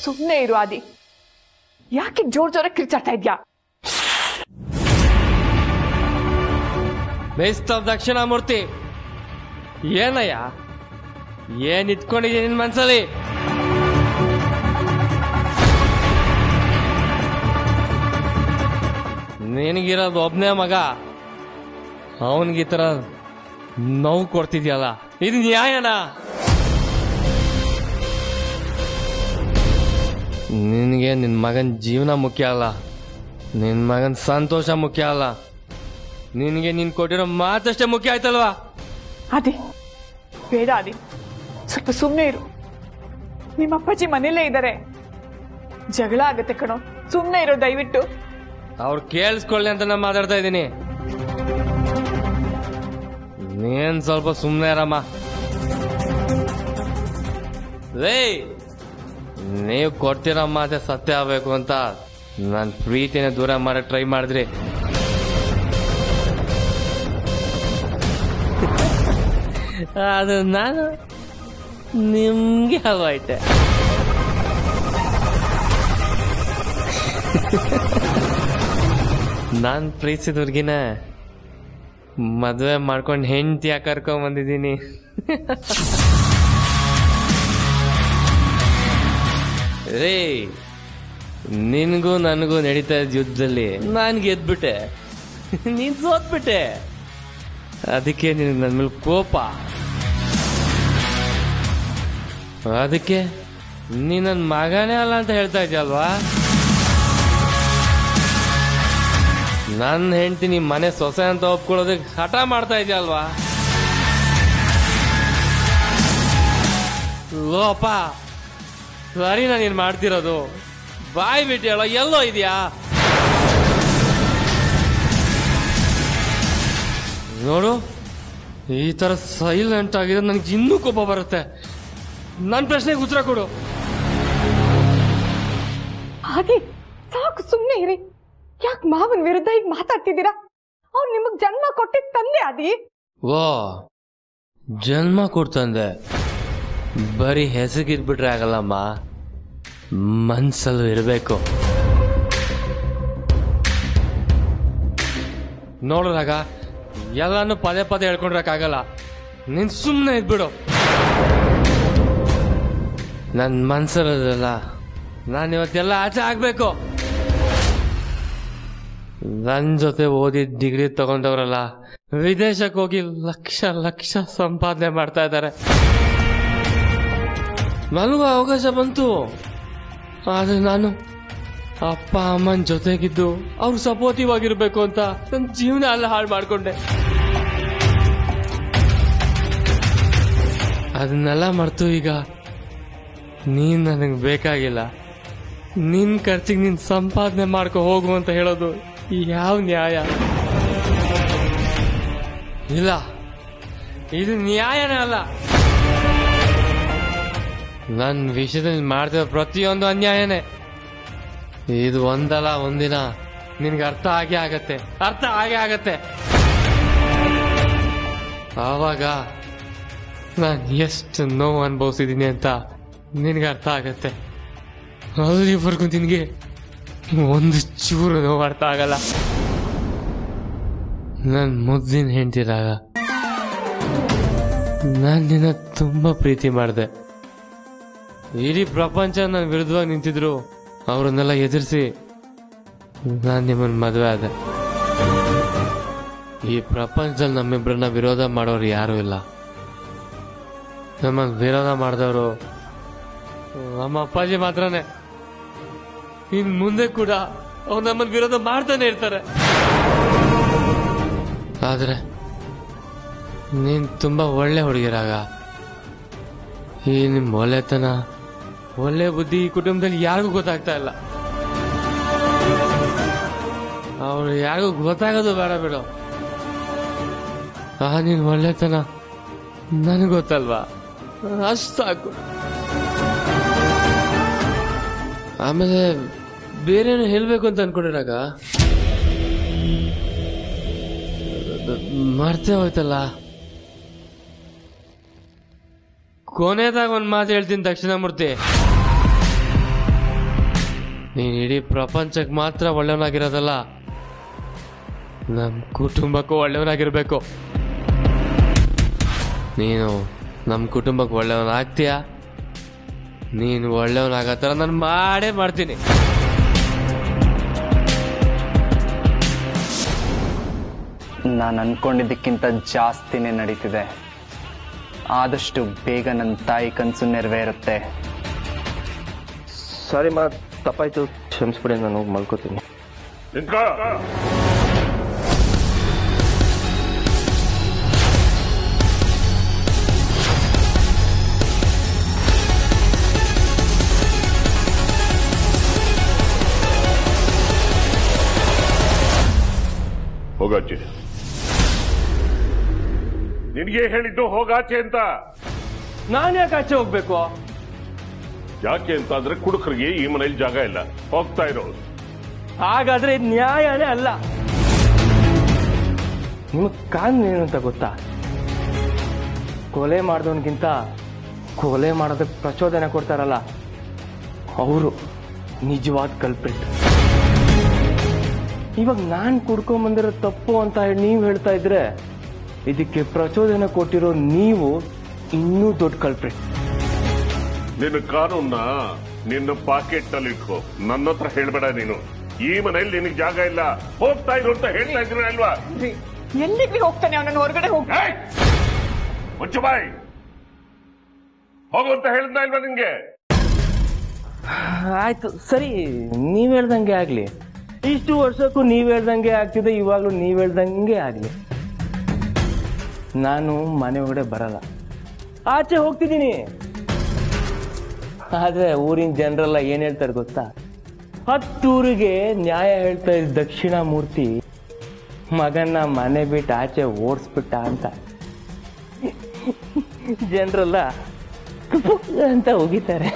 ಸುಮ್ಮನೆ ಇರು ಆದಿ ಯಾಕೆ ಜೋರ್ ಜೋರ ಕಿರ್ಚಾಡ್ತಾ ಇದ್ಯಾ ಬೇಸ್ತವ್ ದಕ್ಷಿಣಾಮೂರ್ತಿ ಏನಯ್ಯ ಏನ್ ಇಟ್ಕೊಂಡಿದ್ಯ ನಿನ್ ಮನ್ಸಲ್ಲಿ ನಿನಗಿರೋದು ಒಬ್ನೇ ಮಗ ಅವನಿಗೆ ಈ ತರ ನೋವು ಕೊಡ್ತಿದ್ಯಲ್ಲ ಇದು ನ್ಯಾಯನಾ ನಿನಗೆ ನಿನ್ ಮಗನ್ ಜೀವನ ಮುಖ್ಯ ಅಲ್ಲ ನಿನ್ ಮಗನ್ ಸಂತೋಷ ಮುಖ್ಯ ಅಲ್ಲ ನಿನಗೆ ನೀನ್ ಕೊಟ್ಟಿರೋ ಮಾತಷ್ಟೇ ಮುಖ್ಯ ಆಯ್ತಲ್ವಾ ಆದಿ ಬೇಡ ಆದಿ ಸ್ವಲ್ಪ ಸುಮ್ಮನೆ ಇರು ನಿಮ್ಮ ಅಪ್ಪಾಜಿ ಮನೇಲೇ ಇದ್ದಾರೆ ಜಗಳ ಆಗತ್ತೆ ಕಣೋ ಸುಮ್ಮನೆ ಇರೋ ದಯವಿಟ್ಟು ಅವ್ರು ಕೇಳಿಸ್ಕೊಳ್ಳಿ ಅಂತ ನಾನು ಮಾತಾಡ್ತಾ ಇದ್ದೀನಿ ನೀನ್ ಸ್ವಲ್ಪ ಸುಮ್ಮನೆ ಇರಮ್ಮ ರೇ ನೀವು ಕೊಡ್ತಿರೋ ಮಾತೆ ಸತ್ಯ ಆಗ್ಬೇಕು ಅಂತ ನನ್ನ ಪ್ರೀತಿನ ದೂರ ಮಾಡಕ್ ಟ್ರೈ ಮಾಡಿದ್ರಿ ಅದು ನಾನು ನಿಮ್ಗೆ ಹವಾಯ್ತೆ ನಾನ್ ಪ್ರೀತಿಸಿದವ್ರಿಗಿನ ಮದ್ವೆ ಮಾಡ್ಕೊಂಡು ಹೆಂಡತಿಯ ಕರ್ಕೊಂಡ್ ಬಂದಿದ್ದೀನಿ ರೇ ನಿನ್ಗೂ ನನಗೂ ನಡೀತಾ ಇದ್ದ ಯುದ್ಧದಲ್ಲಿ ನಾನ್ ಗೆದ್ಬಿಟ್ಟೆ ನೀನ್ ಸೋತ್ಬಿಟ್ಟೆ ಅದಕ್ಕೆ ನಿನಗೆ ನನ್ನ ಮೇಲೆ ಕೋಪ ಅದಕ್ಕೆ ನೀ ನನ್ನ ಮಗನೇ ಅಲ್ಲ ಅಂತ ಹೇಳ್ತಾ ಇದೆಯಲ್ವಾ ನನ್ನ ಹೆಂಡತಿ ನಿಮ್ಮ ಮನೆ ಸೊಸೆ ಅಂತ ಒಪ್ಕೊಳ್ಳೋದಕ್ಕೆ ಹಠ ಮಾಡ್ತಾ ಇದೆಯಲ್ವಾ ಲೋಪ ಸರಿ ನಾನು ನೀನು ಮಾಡ್ತಿರೋದು ಬಾಯ್ ಬಿಟ್ಟು ಹೇಳೋ ಎಲ್ಲೋ ಇದೆಯಾ ನೋಡು ಈ ತರ ಸೈಲೆಂಟ್ ಆಗಿದೆ ನನಗೆ ಇನ್ನೂ ಕೋಪ ಬರುತ್ತೆ ನನ್ನ ಪ್ರಶ್ನೆಗೆ ಉತ್ತರ ಕೊಡು ಹಾಗೆ ಸಾಕು ಸುಮ್ಮನೆ ಇರಿ ಯಾಕೆ ಮಾವನ್ ವಿರುದ್ಧ ಈಗ ಮಾತಾಡ್ತಿದ್ದೀರಾ ಅವ್ರು ನಿಮಗ್ ಜನ್ಮ ಕೊಟ್ಟಿದ್ ತಂದೆ ಆದಿ ಓ ಜನ್ಮ ಕೊಡ್ತಂದೆ ಬರೀ ಹೆಸಗಿದ್ಬಿಟ್ರೆ ಆಗಲ್ಲಮ್ಮ ಮನ್ಸಲ್ಲೂ ಇರಬೇಕು ನೋಡ್ರಾಗ ಎಲ್ಲಾನು ಪದೇ ಪದೇ ಹೇಳ್ಕೊಂಡ್ರಕ್ಕಾಗಲ್ಲ ನೀನ್ ಸುಮ್ಮನೆ ಇದ್ಬಿಡು ನನ್ನ ಮನ್ಸಲ್ಲಲ್ಲ ನಾನು ಇವತ್ತೆಲ್ಲ ಆಚೆ ಆಗ್ಬೇಕು ನನ್ ಜೊತೆ ಓದಿದ ಡಿಗ್ರಿ ತಗೊಂಡವ್ರಲ್ಲ ವಿದೇಶಕ್ಕೆ ಹೋಗಿ ಲಕ್ಷ ಲಕ್ಷ ಸಂಪಾದನೆ ಮಾಡ್ತಾ ಇದ್ದಾರೆ ನನಗೂ ಅವಕಾಶ ಬಂತು ಆದ್ರೆ ನಾನು ಅಪ್ಪ ಅಮ್ಮನ ಜೊತೆಗಿದ್ದು ಅವ್ರು ಸಪೋರ್ಟಿವ್ ಆಗಿರ್ಬೇಕು ಅಂತ ನನ್ನ ಜೀವನ ಎಲ್ಲ ಹಾಳು ಮಾಡ್ಕೊಂಡೆ ಅದನ್ನೆಲ್ಲ ಮರ್ತು ಈಗ ನೀನ್ ನನಗೆ ಬೇಕಾಗಿಲ್ಲ ನಿನ್ ಖರ್ಚಿಗೆ ನೀನ್ ಸಂಪಾದನೆ ಮಾಡ್ಕೊ ಹೋಗು ಅಂತ ಹೇಳೋದು ಯಾವ ನ್ಯಾಯ ಇಲ್ಲ ಇದು ನ್ಯಾಯನೇ ಅಲ್ಲ ನನ್ನ ವಿಷಯದಲ್ಲಿ ಮಾಡ್ತಿರೋ ಪ್ರತಿಯೊಂದು ಅನ್ಯಾಯನೇ ಇದು ಒಂದಲ್ಲ ಒಂದಿನ ನಿನ್ಗೆ ಅರ್ಥ ಆಗೇ ಆಗತ್ತೆ ಅರ್ಥ ಆಗೇ ಆಗತ್ತೆ ಆವಾಗ ನಾನು ಎಷ್ಟು ನೋವು ಅನುಭವಿಸಿದ್ದೀನಿ ಅಂತ ನಿನ್ಗೆ ಅರ್ಥ ಆಗತ್ತೆ ಅಲ್ಲಿವರೆಗೂ ನಿನಗೆ ಒಂದು ಚೂರು ನೋವು ಅರ್ಥ ಆಗಲ್ಲ ನನ್ನ ಮುದ್ದಿನ ಹೆಂಡ್ತಿರಾಗ ನಾನು ನಿನ್ನ ತುಂಬ ಪ್ರೀತಿ ಮಾಡಿದೆ ಇಡೀ ಪ್ರಪಂಚ ನನ್ನ ವಿರುದ್ಧವಾಗಿ ನಿಂತಿದ್ರು ಅವರನ್ನೆಲ್ಲ ಎದುರಿಸಿ ನಾನು ನಿಮ್ಮನ್ನ ಮದುವೆ ಆದೆ ಈ ಪ್ರಪಂಚದಲ್ಲಿ ನಮ್ಮಿಬ್ಬರನ್ನ ವಿರೋಧ ಮಾಡೋರು ಯಾರೂ ಇಲ್ಲ ನಮ್ಮನ್ನ ವಿರೋಧ ಮಾಡಿದವರು ನಮ್ಮ ಅಪ್ಪಾಜಿ ಮಾತ್ರನೇ ಇನ್ ಮುಂದೆ ಕೂಡ ಅವ್ರು ನಮ್ಮನ್ನ ವಿರೋಧ ಮಾಡ್ತಾನೆ ಇರ್ತಾರೆ ಆದ್ರೆ ನೀನ್ ತುಂಬಾ ಒಳ್ಳೆ ಹುಡುಗಿರಾಗ ಈ ನಿಮ್ ಒಳ್ಳೆತನ ಒಳ್ಳೆ ಬುದ್ಧಿ ಈ ಕುಟುಂಬದಲ್ಲಿ ಯಾರಿಗೂ ಗೊತ್ತಾಗ್ತಾ ಇಲ್ಲ ಅವ್ರು ಯಾರಿಗೂ ಗೊತ್ತಾಗೋದು ಬೇಡ ಬಿಡು ಆ ನಿನ್ ಒಳ್ಳೆತನ ನನಗೆ ಗೊತ್ತಲ್ವಾ ಅಷ್ಟು ಸಾಕು ಆಮೇಲೆ ಬೇರೇನು ಹೇಳ್ಬೇಕು ಅಂತ ಅನ್ಕೊಂಡಿರಾಗ ಮರ್ತೇ ಹೋಯ್ತಲ್ಲ ಕೊನೆದಾಗ ಒಂದ್ ಮಾತು ಹೇಳ್ತೀನಿ ದಕ್ಷಿಣಾಮೂರ್ತಿ ನೀನು ಇಡೀ ಪ್ರಪಂಚಕ್ಕೆ ಮಾತ್ರ ಒಳ್ಳೆಯವನಾಗಿರೋದಲ್ಲ ನಮ್ಮ ಕುಟುಂಬಕ್ಕೂ ಒಳ್ಳೆಯವನಾಗಿರ್ಬೇಕು ನೀನು ನಮ್ಮ ಕುಟುಂಬಕ್ಕೆ ಒಳ್ಳೆಯವನಾಗ್ತೀಯಾ ನೀನು ಒಳ್ಳೆಯವನಾಗೋ ಥರ ನಾನು ಮಾಡೇ ಮಾಡ್ತೀನಿ ನಾನು ಅನ್ಕೊಂಡಿದ್ದಕ್ಕಿಂತ ಜಾಸ್ತಿನೇ ನಡೀತಿದೆ ಆದಷ್ಟು ಬೇಗ ನನ್ನ ತಾಯಿ ಕನಸು ನೆರವೇರುತ್ತೆ ಸಾರಿ ಮಾ ತಪ್ಪಾಯ್ತು ಕ್ಷಮಿಸ್ಬಿಡಿ ನಾನು ಹೋಗಿ ಮಲ್ಕೋತೀನಿ ನಿಂತ್ಕೋ ಹೋಗಾಚೆ ನಿನಗೆ ಹೇಳಿದ್ದು ಹೋಗಾಚೆ ಅಂತ ನಾನು ಯಾಕೆ ಆಚೆ ಹೋಗ್ಬೇಕು ಯಾಕೆ ಅಂತ ಅಂದ್ರೆ ಕುಡುಕರಿಗೆ ಈ ಮನೇಲಿ ಜಾಗ ಇಲ್ಲ ಹೋಗ್ತಾ ಇರೋದು ಹಾಗಾದ್ರೆ ಇದು ನ್ಯಾಯನೇ ಅಲ್ಲ ನಿಮಗೆ ಕಾನೂನು ಏನಂತ ಗೊತ್ತಾ ಕೊಲೆ ಮಾಡಿದವನಿಗಿಂತ ಕೊಲೆ ಮಾಡೋದಕ್ಕೆ ಪ್ರಚೋದನೆ ಕೊಡ್ತಾರಲ್ಲ ಅವರು ನಿಜವಾದ ಕಲ್ಪ್ರಿಟ್ ಇವಾಗ ನಾನು ಕುಡ್ಕೊಂಬಂದಿರೋ ತಪ್ಪು ಅಂತ ಹೇಳಿ ನೀವು ಹೇಳ್ತಾ ಇದ್ರೆ ಇದಕ್ಕೆ ಪ್ರಚೋದನೆ ಕೊಟ್ಟಿರೋ ನೀವು ಇನ್ನೂ ದೊಡ್ಡ ಕಲ್ಪ್ರಿಟ್ ನಿನ್ನ ಕಾನೂನ್ನ ನಿನ್ನ ಪಾಕೆಟ್ ನಲ್ಲಿ ಇಟ್ಕೋ ನನ್ನ ಹತ್ರ ಹೇಳ್ಬೇಡ ನೀನು ಈ ಮನೇಲಿ ನಿನಗೆ ಜಾಗ ಇಲ್ಲ ಹೋಗ್ತಾ ಇರು ಅಂತ ಹೇಳ್ತಾ ಇದ್ರು ಅಲ್ವಾ ಎಲ್ಲಿಗೆ ಹೋಗ್ತಾನೆ ಅವನನ್ನು ಹೊರಗಡೆ ಹೋಗಿ ಏಯ್! ಮುಚ್ಚು ಬಾಯ್ ಹೋಗು ಅಂತ ಹೇಳ್ದ ಇಲ್ವಾ ನಿನ್ಗೆ ಆಯ್ತು ಸರಿ ನೀವ್ ಹೇಳ್ದಂಗೆ ಆಗ್ಲಿ ಇಷ್ಟು ವರ್ಷಕ್ಕೂ ನೀವ್ ಹೇಳ್ದಂಗೆ ಆಗ್ತಿದೆ ಇವಾಗ್ಲೂ ನೀವ್ ಹೇಳ್ದಂಗೆ ಆಗ್ಲಿ ನಾನು ಮನೆ ಒಳಗಡೆ ಬರಲ್ಲ ಆಚೆ ಹೋಗ್ತಿದ್ದೀನಿ ಆದ್ರೆ ಊರಿನ ಜನರೆಲ್ಲ ಏನ್ ಹೇಳ್ತಾರೆ ಗೊತ್ತಾ ಹತ್ತೂರಿಗೆ ನ್ಯಾಯ ಹೇಳ್ತಾ ಇದ್ದ ದಕ್ಷಿಣ ಮೂರ್ತಿ ಮಗನ್ನ ಮನೆ ಬಿಟ್ಟು ಆಚೆ ಓಡಿಸ್ಬಿಟ್ಟ ಅಂತ ಜನರೆಲ್ಲ ಅಂತ ಹೋಗಿದ್ದಾರೆ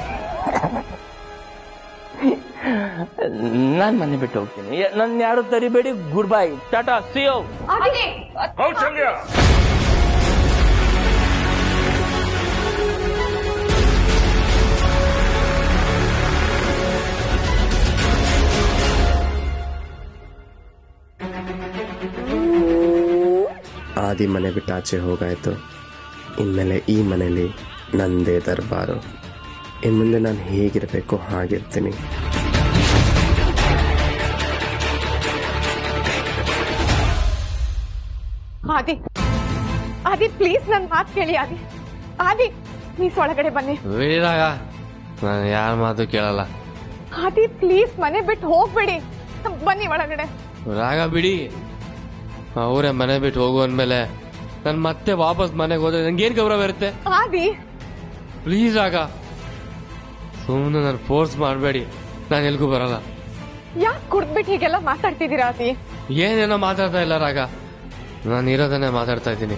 ನಾನ್ ಮನೆ ಬಿಟ್ಟು ಹೋಗ್ತೀನಿ ನನ್ ಯಾರು ತರಿಬೇಡಿ ಗುಡ್ ಬೈ ಟಾಟಾ ಸಿಯೋ ಕೌಶಲ್ಯ ಆದಿ ಮನೆ ಬಿಟ್ಟು ಆಚೆ ಹೋಗಾಯ್ತು ಇನ್ಮೇಲೆ ಈ ಮನೇಲಿ ನಂದೇ ದರ್ಬಾರು ಇನ್ನು ಮುಂದೆ ನಾನು ಹೇಗಿರಬೇಕು ಹಾಗಿರ್ತೀನಿ ಆದಿ ಆದಿ ಪ್ಲೀಸ್ ನನ್ ಮಾತು ಕೇಳಿ ಆದಿ ಆದಿ ಪ್ಲೀಸ್ ಒಳಗಡೆ ಬನ್ನಿ ಬಿಡಿರಾಗ ನಾನು ಯಾರ ಮಾತು ಕೇಳಲ್ಲ ಆದಿ ಪ್ಲೀಸ್ ಮನೆ ಬಿಟ್ಟು ಹೋಗ್ಬೇಡಿ ಬನ್ನಿ ಒಳಗಡೆ ರಾಗ ಬಿಡಿ ಅವರೇ ಮನೆ ಬಿಟ್ಟು ಹೋಗು ಅಂದ್ಮೇಲೆ ನಾನು ಮತ್ತೆ ವಾಪಸ್ ಮನೆಗೆ ಹೋದ್ರೆ ನಂಗೇನು ಗೌರವ ಇರುತ್ತೆ ಆದಿ ಪ್ಲೀಸ್ ರಾಗ ಸುಮ್ಮನೆ ನಾನು ಫೋರ್ಸ್ ಮಾಡಬೇಡಿ ನಾನು ಎಲ್ಗೂ ಬರಲ್ಲ ಯಾಕೆ ಕುಡ್ದ್ಬಿಟ್ಟು ಹೀಗೆಲ್ಲ ಮಾತಾಡ್ತಿದ್ದೀರಾ ಆದಿ ಏನೇನೋ ಮಾತಾಡ್ತಾ ಇಲ್ಲ ರಾಗ ನಾನು ಇರೋದನ್ನೇ ಮಾತಾಡ್ತಾ ಇದ್ದೀನಿ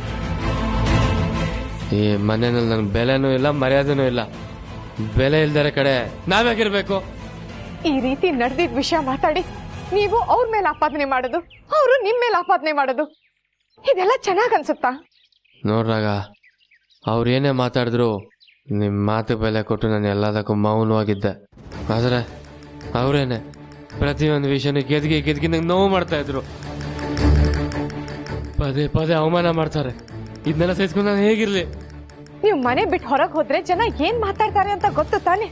ಈ ಮನೆಯಲ್ಲಿ ನನ್ ಬೆಲೆನೂ ಇಲ್ಲ ಮರ್ಯಾದೆನೂ ಇಲ್ಲ ಬೆಲೆ ಇಲ್ದರೆ ಕಡೆ ನಾವ್ಯಾಕಿರ್ಬೇಕು ಈ ರೀತಿ ನಡೆದಿದ್ ವಿಷಯ ಮಾತಾಡಿ ನೀವು ಅವ್ರ ಮೇಲೆ ಆಪಾದನೆ ಮಾಡೋದು ಅವರು ನಿಮ್ ಮೇಲೆ ಆಪಾದನೆ ಮಾಡೋದು ಇದೆಲ್ಲ ಚೆನ್ನಾಗ್ ಅನ್ಸುತ್ತಾ ನೋಡ್ರಾಗ ಅವ್ರು ಏನೇ ಮಾತಾಡಿದ್ರು ನಿಮ್ಮ ಮಾತು ಬೆಲೆ ಕೊಟ್ಟು ನಾನು ಎಲ್ಲದಕ್ಕೂ ಮೌನವಾಗಿದ್ದೆ ಆದರೆ ಅವರೇನೆ ಪ್ರತಿಯೊಂದು ವಿಷಯನೂ ಗೆದ್ಗಿ ಗೆದ್ಗಿ ನಂಗೆ ನೋವು ಮಾಡ್ತಾ ಇದ್ರು ಪದೇ ಪದೇ ಅವಮಾನ ಮಾಡ್ತಾರೆ ಇದನ್ನೆಲ್ಲ ಸಹಿಸ್ಕೊಂಡು ನಾನು ಹೇಗಿರ್ಲಿ ನೀವು ಮನೆ ಬಿಟ್ಟು ಹೊರಗೆ ಹೋದ್ರೆ ಜನ ಏನ್ ಮಾತಾಡ್ತಾರೆ ಅಂತ ಗೊತ್ತು ತಾನೆ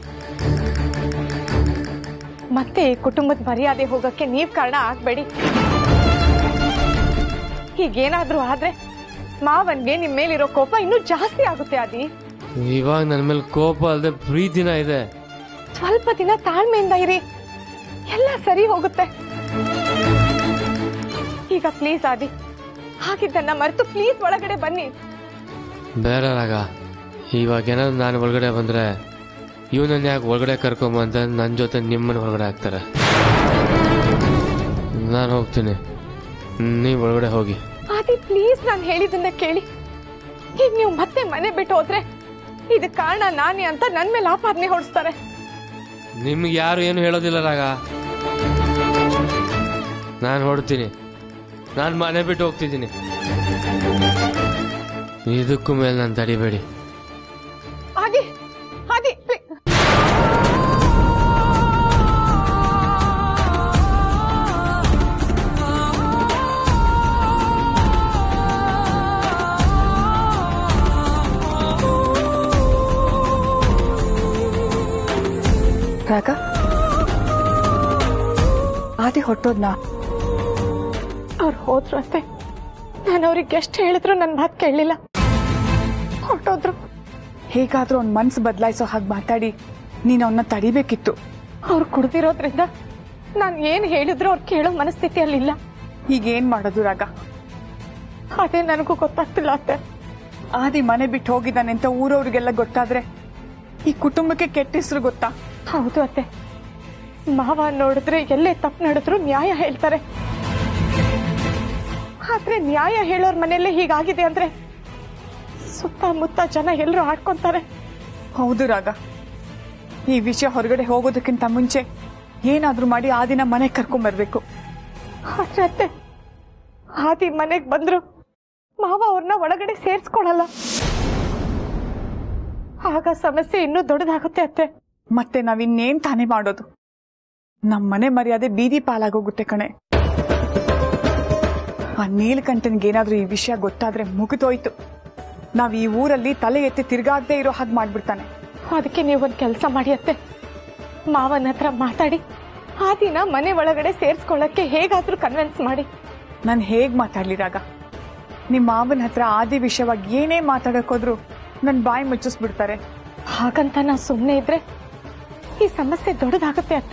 ಮತ್ತೆ ಈ ಕುಟುಂಬದ ಮರ್ಯಾದೆ ಹೋಗಕ್ಕೆ ನೀವ್ ಕಾರಣ ಆಗ್ಬೇಡಿ ಹೀಗೇನಾದ್ರೂ ಆದ್ರೆ ಮಾವನ್ಗೆ ನಿಮ್ ಮೇಲಿರೋ ಕೋಪ ಇನ್ನೂ ಜಾಸ್ತಿ ಆಗುತ್ತೆ ಆದಿ ಇವಾಗ ನನ್ನ ಮೇಲೆ ಕೋಪ ಅಲ್ಲದೆ ಪ್ರೀತಿನ ಇದೆ ಸ್ವಲ್ಪ ದಿನ ತಾಳ್ಮೆಯಿಂದ ಇರಿ ಎಲ್ಲ ಸರಿ ಹೋಗುತ್ತೆ ಈಗ ಪ್ಲೀಸ್ ಆದಿ ಹಾಗಿದ್ದನ್ನ ಮರೆತು ಪ್ಲೀಸ್ ಒಳಗಡೆ ಬನ್ನಿ ಬೇರೆ ರಾಗ ಇವಾಗ ಏನಾದ್ರು ನಾನು ಒಳಗಡೆ ಬಂದ್ರೆ ಇವನನ್ನ ಯಾಕೆ ಒಳಗಡೆ ಕರ್ಕೊಂಬಂತ ನನ್ನ ಜೊತೆ ನಿಮ್ಮನ್ನ ಒಳಗಡೆ ಹಾಕ್ತಾರೆ ನಾನು ಹೋಗ್ತೀನಿ ನೀವು ಒಳಗಡೆ ಹೋಗಿ ಆದಿ ಪ್ಲೀಸ್ ನಾನು ಹೇಳಿದ್ದನ್ನ ಕೇಳಿ ಈಗ ನೀವು ಮತ್ತೆ ಮನೆ ಬಿಟ್ಟು ಹೋದ್ರೆ ಇದಕ್ ಕಾರಣ ನಾನೇ ಅಂತ ನನ್ ಮೇಲೆ ಆಪಾದನೆ ಹೊಡಿಸ್ತಾರೆ ನಿಮ್ಗೆ ಯಾರು ಏನು ಹೇಳೋದಿಲ್ಲ ರಾಗ ನಾನು ಹೊಡ್ತೀನಿ ನಾನು ಮನೆ ಬಿಟ್ಟು ಹೋಗ್ತಿದ್ದೀನಿ ಇದಕ್ಕೂ ಮೇಲೆ ನಾನು ತಡಿಬೇಡಿ ಆದಿ ಆದಿ ಪ್ಲೀ- ರಾಗ ಆದಿ ಹೊಟ್ಟೋದ್ನಾ ಅವ್ರು ಹೋದ್ರು ಅತ್ತೆ ನಾನು ಅವ್ರಿಗೆ ಎಷ್ಟು ಹೇಳಿದ್ರು ನನ್ನ ಮಾತು ಕೇಳಲಿಲ್ಲ ಹೊರಟೋದ್ರು ಹೇಗಾದ್ರೂ ಅವ್ನ ಮನ್ಸು ಬದಲಾಯಿಸೋ ಹಾಗೆ ಮಾತಾಡಿ ನೀನು ಅವನ್ನ ತಡಿಬೇಕಿತ್ತು ಅವ್ರು ಕುಡ್ದಿರೋದ್ರಿಂದ ನಾನು ಏನು ಹೇಳಿದ್ರು ಅವ್ರು ಕೇಳೋ ಮನಸ್ಥಿತಿಯಲ್ಲಿಲ್ಲ ಈಗ ಏನ್ ಮಾಡೋದು ರಾಗ ಅದೇ ನನಗೂ ಗೊತ್ತಾಗ್ತಿಲ್ಲ ಅತ್ತೆ ಆದಿ ಮನೆ ಬಿಟ್ಟು ಹೋಗಿದ್ದಾನೆ ಅಂತ ಊರವ್ರಿಗೆಲ್ಲ ಗೊತ್ತಾದ್ರೆ ಈ ಕುಟುಂಬಕ್ಕೆ ಕೆಟ್ಟ ಹೆಸರು ಗೊತ್ತಾ ಹೌದು ಅತ್ತೆ ಮಾವ ನೋಡಿದ್ರೆ ಎಲ್ಲೇ ತಪ್ಪು ನಡೆದ್ರು ನ್ಯಾಯ ಹೇಳ್ತಾರೆ ಆದ್ರೆ ನ್ಯಾಯ ಹೇಳೋರ್ ಮನೆಯಲ್ಲೇ ಹೀಗಾಗಿದೆ ಅಂದ್ರೆ ಸುತ್ತಮುತ್ತ ಜನ ಎಲ್ಲರೂ ಆಡ್ಕೊಂತಾರೆ ಹೌದು ರಾಗ ಈ ವಿಷಯ ಹೊರಗಡೆ ಹೋಗೋದಕ್ಕಿಂತ ಮುಂಚೆ ಏನಾದ್ರೂ ಮಾಡಿ ಆ ದಿನ ಮನೆಗೆ ಕರ್ಕೊಂಬರ್ಬೇಕು ಆದ್ರೆ ಅತ್ತೆ ಆದಿ ಮನೆಗ್ ಬಂದ್ರು ಮಾವ ಅವ್ರನ್ನ ಒಳಗಡೆ ಸೇರ್ಸ್ಕೊಳಲ್ಲ ಆಗ ಸಮಸ್ಯೆ ಇನ್ನೂ ದೊಡ್ಡದಾಗುತ್ತೆ ಅತ್ತೆ ಮತ್ತೆ ನಾವಿನ್ನೇನ್ ತಾನೇ ಮಾಡೋದು ನಮ್ ಮನೆ ಮರ್ಯಾದೆ ಬೀದಿ ಪಾಲಾಗೋಗುತ್ತೆ ಕಣೆ ಆ ನೀಲಕಂಠನ್ಗೆ ಏನಾದ್ರೂ ಈ ವಿಷಯ ಗೊತ್ತಾದ್ರೆ ಮುಗಿದೋಯ್ತು ನಾವ್ ಈ ಊರಲ್ಲಿ ತಲೆ ಎತ್ತಿ ತಿರ್ಗಾಗದೆ ಇರೋ ಹಾಗೆ ಮಾಡ್ಬಿಡ್ತಾನೆ ಅದಕ್ಕೆ ನೀವೊಂದು ಕೆಲಸ ಮಾಡಿ ಅತ್ತೆ ಮಾವನ ಹತ್ರ ಮಾತಾಡಿ ಆ ದಿನ ಮನೆ ಒಳಗಡೆ ಸೇರ್ಸ್ಕೊಳ್ಳಕ್ಕೆ ಹೇಗಾದ್ರೂ ಕನ್ವಿನ್ಸ್ ಮಾಡಿ ನಾನು ಹೇಗ್ ಮಾತಾಡ್ಲಿ ರಾಗ ನಿಮ್ಮ ಮಾವನ ಹತ್ರ ಆದಿ ವಿಷಯವಾಗಿ ಏನೇ ಮಾತಾಡಕ್ ಹೋದ್ರು ನನ್ ಬಾಯಿ ಮುಚ್ಚಿಸ್ಬಿಡ್ತಾರೆ ಹಾಗಂತ ನಾ ಸುಮ್ಮನೆ ಇದ್ರೆ ಈ ಸಮಸ್ಯೆ ದೊಡ್ಡದಾಗುತ್ತೆ ಅತ್ತೆ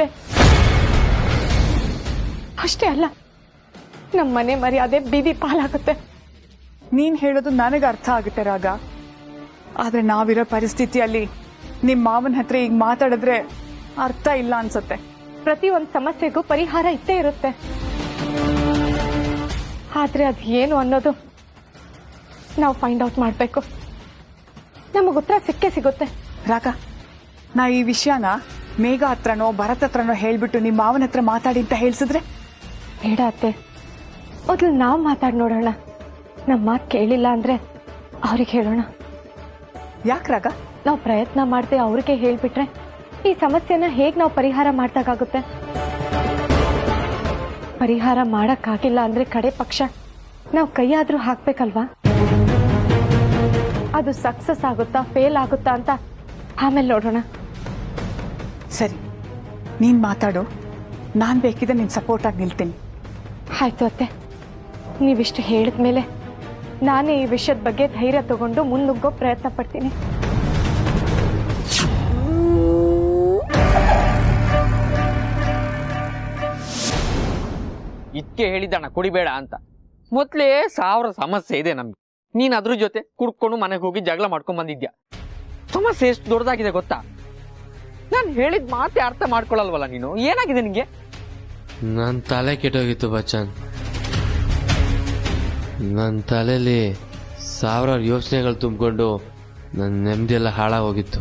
ಅಷ್ಟೇ ಅಲ್ಲ ನಮ್ಮ ಮನೆ ಮರ್ಯಾದೆ ಬೀದಿ ಪಾಲಾಗುತ್ತೆ ನೀನ್ ಹೇಳೋದು ನನಗೆ ಅರ್ಥ ಆಗುತ್ತೆ ರಾಗ ಆದ್ರೆ ನಾವಿರೋ ಪರಿಸ್ಥಿತಿಯಲ್ಲಿ ನಿಮ್ ಮಾವನ ಹತ್ರ ಈಗ ಮಾತಾಡಿದ್ರೆ ಅರ್ಥ ಇಲ್ಲ ಅನ್ಸತ್ತೆ ಪ್ರತಿ ಒಂದು ಸಮಸ್ಯೆಗೂ ಪರಿಹಾರ ಇದ್ದೇ ಇರುತ್ತೆ ಆದ್ರೆ ಅದು ಏನು ಅನ್ನೋದು ನಾವು ಫೈಂಡ್ ಔಟ್ ಮಾಡಬೇಕು ನಮಗೆ ಉತ್ತರ ಸಿಕ್ಕೇ ಸಿಗುತ್ತೆ ರಾಗ ನಾವ್ ಈ ವಿಷಯನ ಮೇಘ ಹತ್ರನೋ ಭರತ್ ಹತ್ರನೋ ಹೇಳ್ಬಿಟ್ಟು ನಿಮ್ ಮಾವನ ಹತ್ರ ಮಾತಾಡಿ ಅಂತ ಹೇಳ್ಸಿದ್ರೆ ಬೇಡ ಅತ್ತೆ ಮೊದಲು ನಾವು ಮಾತಾಡಿ ನೋಡೋಣ ನಮ್ಮ ಮಾತು ಕೇಳಿಲ್ಲ ಅಂದ್ರೆ ಅವ್ರಿಗೆ ಹೇಳೋಣ ಯಾಕೆ ರಾಗ ನಾವು ಪ್ರಯತ್ನ ಮಾಡದೆ ಅವ್ರಿಗೆ ಹೇಳ್ಬಿಟ್ರೆ ಈ ಸಮಸ್ಯೆನ ಹೇಗ್ ನಾವು ಪರಿಹಾರ ಮಾಡ್ದಾಗುತ್ತೆ ಪರಿಹಾರ ಮಾಡಕ್ಕಾಗಿಲ್ಲ ಅಂದ್ರೆ ಕಡೆ ಪಕ್ಷ ನಾವು ಕೈಯಾದ್ರೂ ಹಾಕ್ಬೇಕಲ್ವಾ ಅದು ಸಕ್ಸಸ್ ಆಗುತ್ತಾ ಫೇಲ್ ಆಗುತ್ತಾ ಅಂತ ಆಮೇಲೆ ನೋಡೋಣ ಸರಿ ನೀನ್ ಮಾತಾಡು ನಾನ್ ಬೇಕಿದ್ರೆ ನಿನ್ ಸಪೋರ್ಟ್ ಆಗಿ ನಿಲ್ತೀನಿ ಆಯ್ತು ಅತ್ತೆ ನೀವಿಷ್ಟು ಹೇಳಿದ್ಮೇಲೆ ನಾನೇ ಈ ವಿಷಯದ ಬಗ್ಗೆ ಧೈರ್ಯ ತಗೊಂಡು ಮುನ್ನುಗ್ಗೋ ಪ್ರಯತ್ನ ಪಡ್ತೀನಿ ಇದಕ್ಕೆ ಹೇಳಿದ್ದಣ್ಣ ಕುಡಿಬೇಡ ಅಂತ ಮೊದ್ಲೇ ಸಾವಿರ ಸಮಸ್ಯೆ ಇದೆ ನಮ್ಗೆ ನೀನ್ ಅದ್ರ ಜೊತೆ ಕುಡ್ಕೊಂಡು ಮನೆಗೆ ಹೋಗಿ ಜಗಳ ಮಾಡ್ಕೊಂಡ್ ಬಂದಿದ್ಯಾ ಸಮಸ್ಯೆ ಎಷ್ಟು ದೊಡ್ಡದಾಗಿದೆ ಗೊತ್ತಾ ನಾನು ಹೇಳಿದ ಮಾತೆ ಅರ್ಥ ಮಾಡ್ಕೊಳಲ್ವಲ್ಲ ನೀನು ಏನಾಗಿದೆ ನಿಂಗೆ ನನ್ನ ತಲೆ ಕೆಟ್ಟೋಗಿತ್ತು ಬಚ್ಚನ್ ನನ್ನ ತಲೆಯಲ್ಲಿ ಸಾವಿರಾರು ಯೋಚನೆಗಳು ತುಂಬಿಕೊಂಡು ನನ್ನ ನೆಮ್ಮದಿಯೆಲ್ಲ ಹಾಳಾಗೋಗಿತ್ತು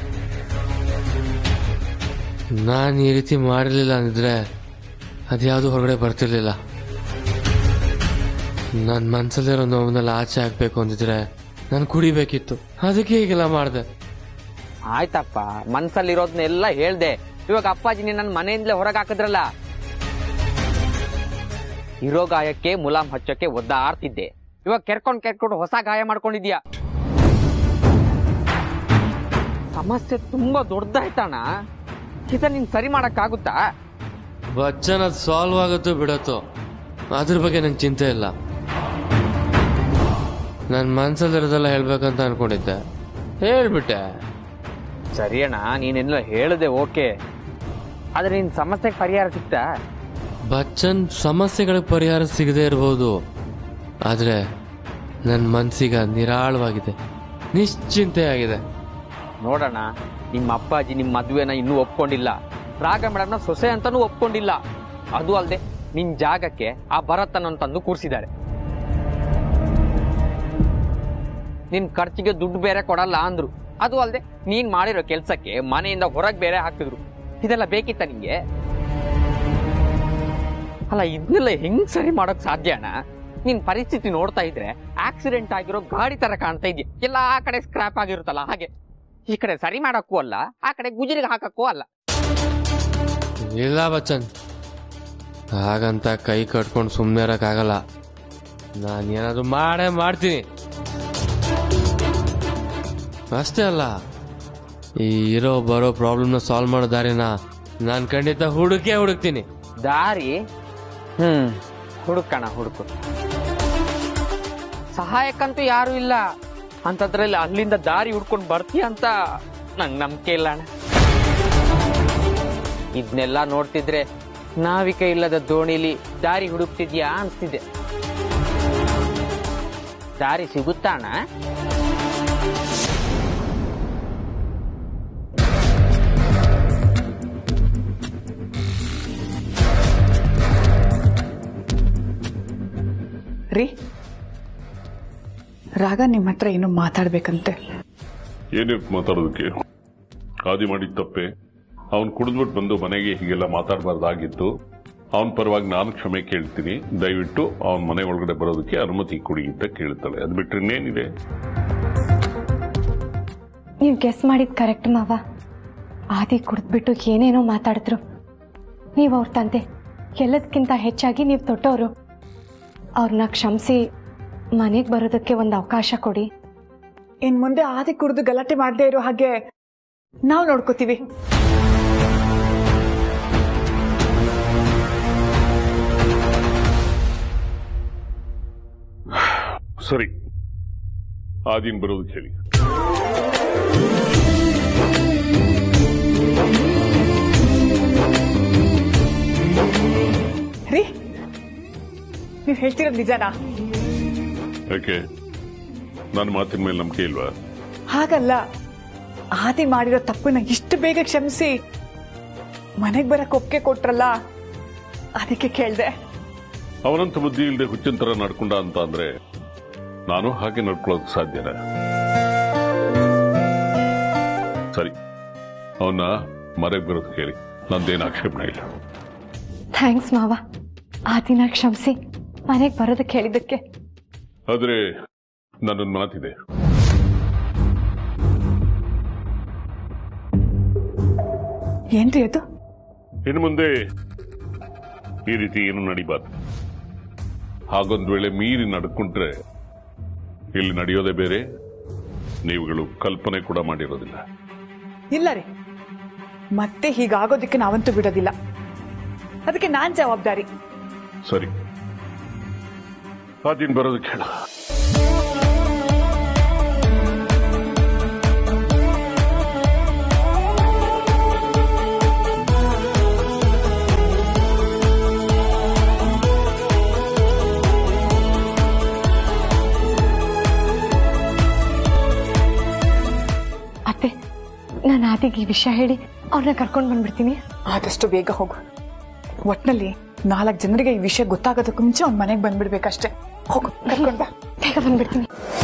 ನಾನು ಈ ರೀತಿ ಮಾಡಿರಲಿಲ್ಲ ಅಂದಿದ್ರೆ ಅದ್ಯಾವುದು ಹೊರಗಡೆ ಬರ್ತಿರ್ಲಿಲ್ಲ ನನ್ನ ಮನಸ್ಸಲ್ಲಿರೋ ನೋವನ್ನೆಲ್ಲ ಆಚೆ ಹಾಕ್ಬೇಕು ಅಂದಿದ್ರೆ ನಾನು ಕುಡಿಬೇಕಿತ್ತು ಅದಕ್ಕೆ ಹೀಗೆಲ್ಲ ಮಾಡಿದೆ ಆಯ್ತಪ್ಪ ಮನ್ಸಲ್ಲಿರೋದ್ನೆಲ್ಲ ಹೇಳ್ದೆ ಇವಾಗ ಅಪ್ಪಾಜಿ ನನ್ನ ಮನೆಯಿಂದಲೇ ಹೊರಗೆ ಹಾಕಿದ್ರಲ್ಲ ಇರೋ ಗಾಯಕ್ಕೆ ಮುಲಾಮ್ ಹಚ್ಚಕ್ಕೆ ಒದ್ದಾಡ್ತಿದ್ದೆ ಇವಾಗ ಕೆರ್ಕೊಂಡ್ ಕೆರ್ಕೊಂಡು ಹೊಸ ಗಾಯ ಮಾಡ್ಕೊಂಡಿದ್ಯಾ ಸಮಸ್ಯೆ ತುಂಬಾ ದೊಡ್ಡದಾಯ್ತಣ್ಣ ಇದನ್ನ ನೀನ್ ಸರಿ ಮಾಡಕ್ಕಾಗುತ್ತಾ ಬಚ್ಚನ್ ಅದು ಸಾಲ್ವ್ ಆಗುತ್ತೋ ಬಿಡತ್ತೋ ಅದ್ರ ಬಗ್ಗೆ ನಂಗೆ ಚಿಂತೆ ಇಲ್ಲ ನನ್ನ ಮನ್ಸಲ್ಲಿರೋದೆಲ್ಲ ಹೇಳ್ಬೇಕಂತ ಅನ್ಕೊಂಡಿದ್ದೆ ಹೇಳ್ಬಿಟ್ಟೆ ಸರಿ ಅಣ್ಣ ನೀನೆಲ್ಲ ಹೇಳ್ದೆ ಓಕೆ ಆದ್ರೆ ನಿನ್ ಸಮಸ್ಯೆಗೆ ಪರಿಹಾರ ಸಿಕ್ತಾ ಬಚ್ಚನ್ ಸಮಸ್ಯೆಗಳಿಗೆ ಪರಿಹಾರ ಸಿಗದೆ ಇರ್ಬೋದು ಆದ್ರೆ ನನ್ನ ಮನ್ಸೀಗ ನಿರಾಳವಾಗಿದೆ ನಿಶ್ಚಿಂತೆ ಆಗಿದೆ ನೋಡೋಣ ನಿಮ್ಮ ಅಪ್ಪಾಜಿ ನಿಮ್ಮ ಮದ್ವೆನ ಇನ್ನೂ ಒಪ್ಕೊಂಡಿಲ್ಲ ರಾಗ ಮೇಡಮ್ನ ಸೊಸೆ ಅಂತಾನೂ ಒಪ್ಕೊಂಡಿಲ್ಲ ಅದು ಅಲ್ಲದೆ ನಿನ್ ಜಾಗಕ್ಕೆ ಆ ಭರತನ ತಂದು ಕೂರಿಸಿದ್ದಾರೆ ನಿನ್ ಖರ್ಚಿಗೆ ದುಡ್ಡು ಬೇರೆ ಕೊಡಲ್ಲ ಅಂದ್ರು ಅದು ಅಲ್ಲದೆ ನೀನ್ ಮಾಡಿರೋ ಕೆಲ್ಸಕ್ಕೆ ಮನೆಯಿಂದ ಹೊರಗೆ ಬೇರೆ ಹಾಕಿದ್ರು ಇದೆಲ್ಲ ಬೇಕಿತ್ತ ನಿಂಗೆ ಅಲ್ಲ ಇದನ್ನೆಲ್ಲ ಹೆಂಗ್ ಸರಿ ಮಾಡೋಕ್ ಸಾಧ್ಯ ಅಣ್ಣ ನಿನ್ ಪರಿಸ್ಥಿತಿ ನೋಡ್ತಾ ಇದ್ರೆ ಆಕ್ಸಿಡೆಂಟ್ ಆಗಿರೋ ಗಾಡಿ ತರ ಕಾಣ್ತಾ ಇದೆಯಾ ಎಲ್ಲ ಆ ಕಡೆ ಸ್ಕ್ರಾಪ್ ಆಗಿರುತ್ತಲ್ಲ ಹಾಗೆ ಈ ಕಡೆ ಸರಿ ಮಾಡಕ್ಕೂ ಅಲ್ಲ ಆ ಕಡೆ ಗುಜರಿಗೆ ಹಾಕಕ್ಕೂ ಅಲ್ಲ ಇಲ್ಲ ಬಚ್ಚನ್ ಹಾಗಂತ ಕೈ ಕಟ್ಕೊಂಡು ಸುಮ್ಮನೆ ಇರೋಕ್ಕಾಗಲ್ಲ ನಾನು ಏನಾದರೂ ಮಾಡೇ ಮಾಡ್ತೀನಿ ಅಷ್ಟೇ ಅಲ್ಲ ಈ ಇರೋ ಬರೋ ಪ್ರಾಬ್ಲಮ್ನ ಸಾಲ್ವ್ ಮಾಡೋ ದಾರಿನ ನಾನು ಖಂಡಿತ ಹುಡುಕೇ ಹುಡುಕ್ತೀನಿ ದಾರಿ ಹ್ಮ್ ಹುಡುಕಣ ಹುಡುಕು ಸಹಾಯಕ್ಕಂತೂ ಯಾರು ಇಲ್ಲ ಅಂತದ್ರಲ್ಲಿ ಅಲ್ಲಿಂದ ದಾರಿ ಹುಡ್ಕೊಂಡು ಬರ್ತೀಯ ಅಂತ ನಂಗೆ ನಂಬಿಕೆ ಇಲ್ಲ ಅಣ್ಣ ಇದನ್ನೆಲ್ಲ ನೋಡ್ತಿದ್ರೆ ನಾವಿಕ ಇಲ್ಲದ ದೋಣಿಲಿ ದಾರಿ ಹುಡುಕ್ತಿದ್ಯಾ ಅನ್ಸ್ತಿದೆ ದಾರಿ ಸಿಗುತ್ತಾ ಅಣ್ಣ ರೀ ರಾಗ ನಿಮ್ಮ ಹತ್ರ ಏನೋ ಮಾತಾಡ್ಬೇಕಂತೆ ಏನಕ್ಕೆ ಮಾತಾಡೋದಕ್ಕೆ ಆದಿ ಮಾಡಿದ ತಪ್ಪೆ ಅವನ್ ಕುಡಿದ್ಬಿಟ್ಟು ಬಂದು ಮನೆಗೆ ಹೀಗೆಲ್ಲ ಮಾತಾಡಬಾರ್ದಾಗಿತ್ತು ಅವನ ಪರವಾಗಿ ನಾನು ಕ್ಷಮೆ ಕೇಳ್ತೀನಿ ದಯವಿಟ್ಟು ಅವನ ಮನೆ ಒಳಗಡೆ ಬರೋದಕ್ಕೆ ಅನುಮತಿ ಕೊಡಿ ಅಂತ ಕೇಳ್ತಾಳೆ ಅದು ಬಿಟ್ರೆ ಇನ್ನೇನಿದೆ ನೀವು ಗೆಸ್ ಮಾಡಿದ್ ಕರೆಕ್ಟ್ ಮಾವ ಆದಿ ಕುಡಿದ್ಬಿಟ್ಟು ಏನೇನೋ ಮಾತಾಡಿದ್ರು ನೀವು ಅವ್ರ ತಂದೆ ಎಲ್ಲದಕ್ಕಿಂತ ಹೆಚ್ಚಾಗಿ ನೀವು ತೊಟ್ಟವರು ಅವ್ರನ್ನ ಕ್ಷಮಿಸಿ ಮನೆಗೆ ಬರೋದಕ್ಕೆ ಒಂದು ಅವಕಾಶ ಕೊಡಿ ಇನ್ ಮುಂದೆ ಆದಿ ಕುಡಿದು ಗಲಾಟೆ ಮಾಡದೇ ಇರೋ ಹಾಗೆ ನಾವು ನೋಡ್ಕೋತೀವಿ ಸರಿ ಆದಿನ್ ಬರೋದಕ್ಕೆ ಹೇಳಿ ರೀ ನೀವು ಹೇಳ್ತಿರೋದು ನಿಜನಾ ಯಾಕೆ ನನ್ನ ಮಾತಿನ ಮೇಲೆ ನಂಬಿಕೆ ಇಲ್ವಾ ಹಾಗಲ್ಲ ಆದಿ ಮಾಡಿರೋ ತಪ್ಪನ್ನ ಇಷ್ಟು ಬೇಗ ಕ್ಷಮಿಸಿ ಮನೆಗೆ ಬರಕ್ ಒಪ್ಪಿಗೆ ಕೊಟ್ರಲ್ಲ ಅದಕ್ಕೆ ಕೇಳ್ದೆ ಅವನಂತ ಬುದ್ಧಿ ಇಲ್ಲದೆ ಹುಚ್ಚಿನ ತರ ನಡ್ಕೊಂಡ ಅಂತ ಅಂದ್ರೆ ನಾನು ಹಾಗೆ ನಡ್ಕೊಳ್ಳೋದಕ್ಕೆ ಸಾಧ್ಯನ ಸರಿ ಅವನ್ನ ಮರೆಗೆ ಬರೋದಕ್ಕೆ ಹೇಳಿ ನಂದೇನು ಆಕ್ಷೇಪಣೆ ಇಲ್ಲ ಥ್ಯಾಂಕ್ಸ್ ಮಾವ ಆದಿನ ಕ್ಷಮಿಸಿ ಮನೆಗೆ ಬರೋದಕ್ಕೆ ಹೇಳಿದ್ದಕ್ಕೆ ಆದ್ರೆ ನನ್ನೊಂದು ಮಾತಿದೆ ಏನ್ರಿ ಅದು ಇನ್ನು ಮುಂದೆ ಈ ರೀತಿ ಏನು ನಡಿಬಾರ್ದು ಹಾಗೊಂದ್ ವೇಳೆ ಮೀರಿ ನಡ್ಕೊಂಡ್ರೆ ಇಲ್ಲಿ ನಡೆಯೋದೇ ಬೇರೆ ನೀವುಗಳು ಕಲ್ಪನೆ ಕೂಡ ಮಾಡಿರೋದಿಲ್ಲ ಇಲ್ಲ ರೀ ಮತ್ತೆ ಹೀಗಾಗೋದಕ್ಕೆ ನಾವಂತೂ ಬಿಡೋದಿಲ್ಲ ಅದಕ್ಕೆ ನಾನ್ ಜವಾಬ್ದಾರಿ ಸರಿ ಆ ದಿನ ಬರೋದಕ್ಕೆ ಹೇಳ ಅತ್ತೆ ನಾನು ಆದಿಗೆ ಈ ವಿಷಯ ಹೇಳಿ ಅವ್ರನ್ನ ಕರ್ಕೊಂಡು ಬಂದ್ಬಿಡ್ತೀನಿ ಆದಷ್ಟು ಬೇಗ ಹೋಗು ಒಟ್ನಲ್ಲಿ ನಾಲ್ಕು ಜನರಿಗೆ ಈ ವಿಷಯ ಗೊತ್ತಾಗೋದಕ್ಕೂ ಮುಂಚೆ ಅವ್ನ ಮನೆಗೆ ಬಂದ್ಬಿಡ್ಬೇಕಷ್ಟೇ ಹೋಗು ಕರ್ಕೊಂಡ್ ಬಾ ಬೇಗ ಬಂದ್ಬಿಡ್ತೀನಿ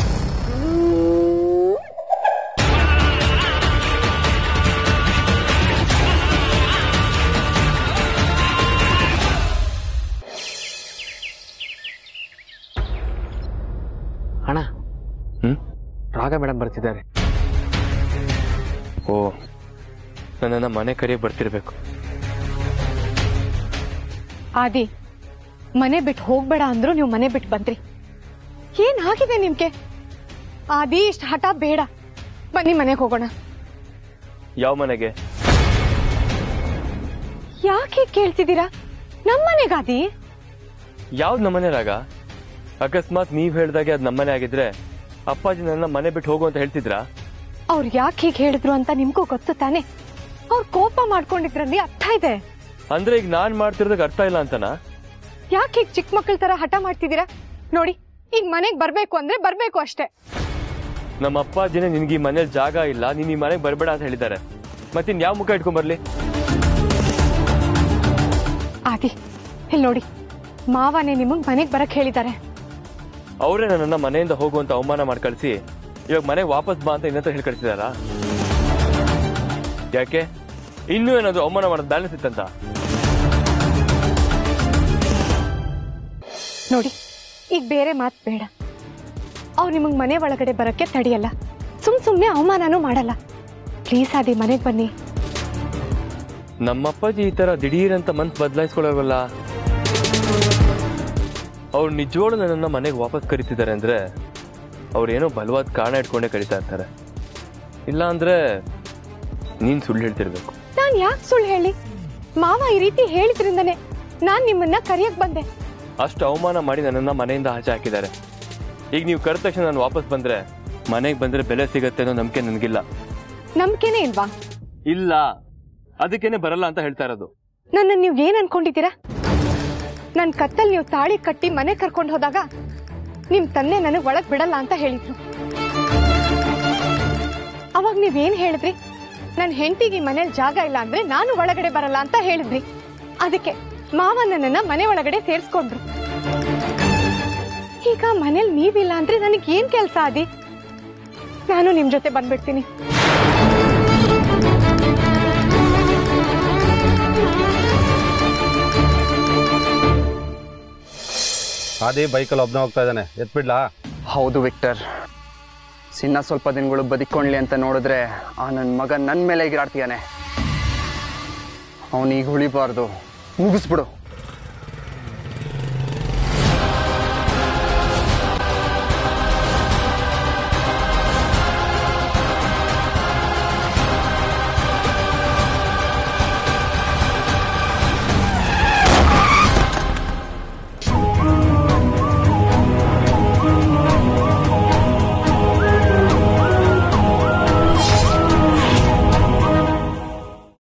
ಅಣ್ಣ ಹ್ಮ್ ರಾಗ ಮೇಡಮ್ ಬರ್ತಿದ್ದಾರೆ ಓ ನನ್ನನ್ನ ಮನೆ ಕರೆಗೆ ಬರ್ತಿರ್ಬೇಕು ಆದಿ ಮನೆ ಬಿಟ್ಟು ಹೋಗ್ಬೇಡ ಅಂದ್ರು ನೀವು ಮನೆ ಬಿಟ್ಟು ಬಂದ್ರಿ ಏನ್ ಆಗಿದೆ ನಿಮ್ಗೆ ಆದಿ ಇಷ್ಟ ಹಠ ಬೇಡ ಬನ್ನಿ ಮನೆಗೆ ಹೋಗೋಣ ಯಾವ ಮನೆಗೆ ಯಾಕೆ ಕೇಳ್ತಿದ್ದೀರಾ ನಮ್ಮ ಮನೆಗಾದಿ ಯಾವ್ದು ನಮ್ಮನೆ ರಾಗ ಅಕಸ್ಮಾತ್ ನೀವ್ ಹೇಳ್ದಾಗೆ ಅದ್ ನಮ್ಮನೆ ಆಗಿದ್ರೆ ಅಪ್ಪಾಜಿ ನನ್ನ ಮನೆ ಬಿಟ್ಟು ಹೋಗು ಅಂತ ಹೇಳ್ತಿದ್ರಾ ಅವ್ರು ಯಾಕೆ ಹೀಗೆ ಹೇಳಿದ್ರು ಅಂತ ನಿಮ್ಗೂ ಗೊತ್ತು ತಾನೆ ಅವ್ರು ಕೋಪ ಮಾಡ್ಕೊಂಡಿದ್ರಲ್ಲಿ ಅರ್ಥ ಇದೆ ಅಂದ್ರೆ ಈಗ ನಾನ್ ಮಾಡ್ತಿರೋದಕ್ಕೆ ಅರ್ಥ ಇಲ್ಲ ಅಂತನಾ ಯಾಕೆ ಹೀಗೆ ಚಿಕ್ಕ ಮಕ್ಕಳ ತರ ಹಠ ಮಾಡ್ತಿದ್ದೀರಾ ನೋಡಿ ಈಗ ಮನೆಗೆ ಬರ್ಬೇಕು ಅಂದ್ರೆ ಬರ್ಬೇಕು ಅಷ್ಟೇ ನಮ್ಮ ಅಪ್ಪಾಜಿನೇ ನಿನ್ಗೆ ಈ ಮನೇಲಿ ಜಾಗ ಇಲ್ಲ ನೀನ್ ಈ ಮನೆಗೆ ಬರ್ಬೇಡ ಅಂತ ಹೇಳಿದ್ದಾರೆ ಮತ್ತಿನ್ ಯಾವ ಮುಖ ಇಟ್ಕೊಂಡ್ ಬರ್ಲಿ ಆದಿ ಇಲ್ಲಿ ನೋಡಿ ಮಾವನೇ ನಿಮಗ್ ಮನೆಗೆ ಬರಕ್ ಹೇಳಿದ್ದಾರೆ ಅವರೇ ನನ್ನನ್ನ ಮನೆಯಿಂದ ಹೋಗುವಂತ ಅವಮಾನ ಮಾಡಿ ಕಳಿಸಿ ಇವಾಗ ಮನೆಗೆ ವಾಪಸ್ ಬಾ ಅಂತ ಇನ್ನತ್ರ ಹೇಳಿ ಕಳಿಸಿದಾರಾ ಯಾಕೆ ಇನ್ನೂ ಏನಾದ್ರು ಅವಮಾನ ಮಾಡೋದು ಬ್ಯಾಲೆನ್ಸ್ ಇತ್ತಂತ ನೋಡಿ ಈಗ ಬೇರೆ ಮಾತು ಬೇಡ ಅವ್ರು ನಿಮಗ್ ಮನೆ ಒಳಗಡೆ ಬರಕ್ಕೆ ತಡಿಯಲ್ಲ ಸುಮ್ ಸುಮ್ನೆ ಅವಮಾನನೂ ಮಾಡಲ್ಲ ಪ್ಲೀಸ್ ಆದಿ ಮನೆಗೆ ಬನ್ನಿ ನಮ್ಮ ಅಪ್ಪಾಜಿ ಈ ತರ ದಿಢೀರ್ ಅಂತ ಮನ್ಸ್ ಬದಲಾಯಿಸ್ಕೊಳ್ಳೋವಲ್ಲ ಅವ್ರು ನಿಜವಾಗ್ಲೂ ನನ್ನನ್ನ ಮನೆಗೆ ವಾಪಸ್ ಕರಿತಿದ್ದಾರೆ ಅಂದ್ರೆ ಅವ್ರೇನೋ ಬಲವಾದ ಕಾರಣ ಇಟ್ಕೊಂಡೇ ಕರಿತಾ ಇರ್ತಾರೆ ಇಲ್ಲ ಅಂದ್ರೆ ನೀನ್ ಸುಳ್ಳು ಹೇಳ್ತಿರ್ಬೇಕು ನಾನು ಯಾಕೆ ಸುಳ್ಳು ಹೇಳಿ ಮಾವ ಈ ರೀತಿ ಹೇಳಿದ್ರಿಂದನೇ ನಾನು ನಿಮ್ಮನ್ನ ಕರಿಯಕ್ ಬಂದೆ ಅಷ್ಟು ಅವಮಾನ ಮಾಡಿ ನನ್ನನ್ನ ಮನೆಯಿಂದ ಆಚೆ ಹಾಕಿದ್ದಾರೆ ಈಗ ನೀವು ಕರೆದ ತಕ್ಷಣ ನಾನು ವಾಪಸ್ ಬಂದ್ರೆ ಮನೆಗೆ ಬಂದ್ರೆ ಬೆಲೆ ಸಿಗತ್ತೆ ಅನ್ನೋ ನಂಬಿಕೆ ನನಗಿಲ್ಲ ನಂಬಿಕೆನೇ ಇಲ್ವಾ ಇಲ್ಲ ಅದಕ್ಕೇನೆ ಬರಲ್ಲ ಅಂತ ಹೇಳ್ತಾ ಇರೋದು ನನ್ನ ನೀವು ಏನ್ ಅನ್ಕೊಂಡಿದ್ದೀರಾ ನನ್ನ ಕತ್ತಲ್ ನೀವು ತಾಳಿ ಕಟ್ಟಿ ಮನೆ ಕರ್ಕೊಂಡು ಹೋದಾಗ ನಿಮ್ ತಂದೆ ನನಗ್ ಒಳಗ್ ಬಿಡಲ್ಲ ಅಂತ ಹೇಳಿದ್ರು ಅವಾಗ ನೀವೇನ್ ಹೇಳಿದ್ರಿ ನನ್ನ ಹೆಂಡತಿಗೆ ಮನೇಲಿ ಜಾಗ ಇಲ್ಲ ಅಂದ್ರೆ ನಾನು ಒಳಗಡೆ ಬರಲ್ಲ ಅಂತ ಹೇಳಿದ್ರಿ ಅದಕ್ಕೆ ಮಾವ ನನ್ನನ್ನ ಮನೆ ಒಳಗಡೆ ಸೇರಿಸ್ಕೊಂಡ್ರು ಈಗ ಮನೇಲಿ ನೀವಿಲ್ಲ ಅಂದ್ರೆ ನನಗೆ ಏನ್ ಕೆಲ್ಸ ಅದಿ ನಾನು ನಿಮ್ ಜೊತೆ ಬಂದ್ಬಿಡ್ತೀನಿ ಆದಿ ಬೈಕಲ್ಲಿ ಒಬ್ಬನೇ ಹೋಗ್ತಾ ಇದ್ದಾನೆ ಎತ್ಬಿಡ್ಲಾ ಹೌದು ವಿಕ್ಟರ್ ಸಿನ್ನ ಸ್ವಲ್ಪ ದಿನಗಳು ಬದುಕೊಂಡ್ಲಿ ಅಂತ ನೋಡಿದ್ರೆ ಆ ನನ್ನ ಮಗ ನನ್ನ ಮೇಲೆ ಎಗಿರಾಡ್ತೀಯಾನೆ ಅವನೀಗ ಉಳಿಬಾರ್ದು ಮುಗಿಸ್ಬಿಡು